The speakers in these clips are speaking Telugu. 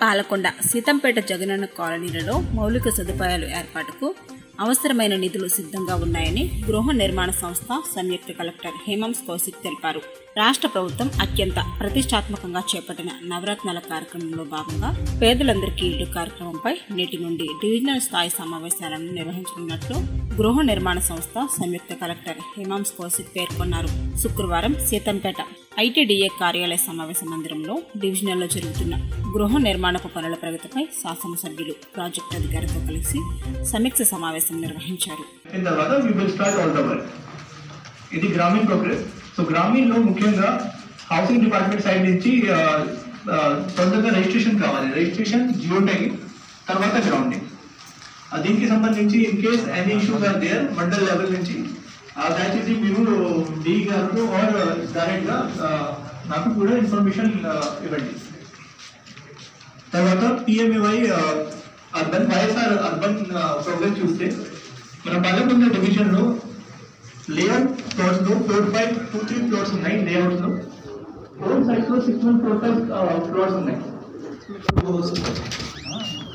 పాలకొండ సీతంపేట జగనన్న కాలనీలలో మౌలిక సదుపాయాలు ఏర్పాటుకు అవసరమైన నిధులు సిద్ధంగా ఉన్నాయని గృహ నిర్మాణ సంస్థ సంయుక్త కలెక్టర్ హేమంత్ కౌశిక్ తెలిపారు రాష్ట్ర ప్రభుత్వం అత్యంత ప్రతిష్టాత్మకంగా చేపట్టిన నవరత్నాల కార్యక్రమంలో భాగంగా పేదలందరికీ ఇల్లు కార్యక్రమంపై నేటి నుండి డివిజనల్ స్థాయి సమావేశాలను నిర్వహించనున్నట్లు గృహ నిర్మాణ సంస్థ సంయుక్త కలెక్టర్ హేమాంశ్ కౌశిక్ పేర్కొన్నారు శుక్రవారం సీతంపేట ఐటీడీఏ కార్యాలయ సమావేశ మందిరంలో డివిజనల్లో జరుగుతున్న గృహ నిర్మాణపు పనుల ప్రగతిపై శాసనసభ్యులు ప్రాజెక్టు అధికారితో కలిసి సమీక్ష సమావేశం నిర్వహించారు అయిన తర్వాత we will start all the work ఇది గ్రామీణ ప్రోగ్రెస్ సో గ్రామీణలో ముఖ్యంగా హౌసింగ్ డిపార్ట్మెంట్ సైడ్ నుంచి ఆ, ఆ, తొందరగా రిజిస్ట్రేషన్ కావాలి రిజిస్ట్రేషన్ జియో ట్యాగింగ్ తర్వాత గ్రౌండింగ్ ఆ, దీనికి సంబంధించి in case any issues are there mandal level నుంచి ఆ దయచేసి మీరు డి గారు ఆర్ డైరెక్ట్ గా ఆ, నాకు కూడా ఇన్ఫర్మేషన్ ఇవ్వండి తర్వాత PMAY urban YSR urban progress చూస్తే మన పల్లెకొండ డివిజన్ లో లేఅవుట్ ఫ్లోర్స్ లో four five two three floors ఉన్నాయి లేఅవుట్స్ లో ఫోర్ సైడ్స్ లో six one four five floors ఉన్నాయి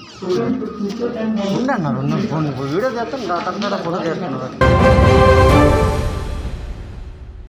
ఉందన్నారు ఉన్న ఫోన్ వీడియో చేస్తాను డాక్టర్ కూడా ఫోటో చేస్తున్నారు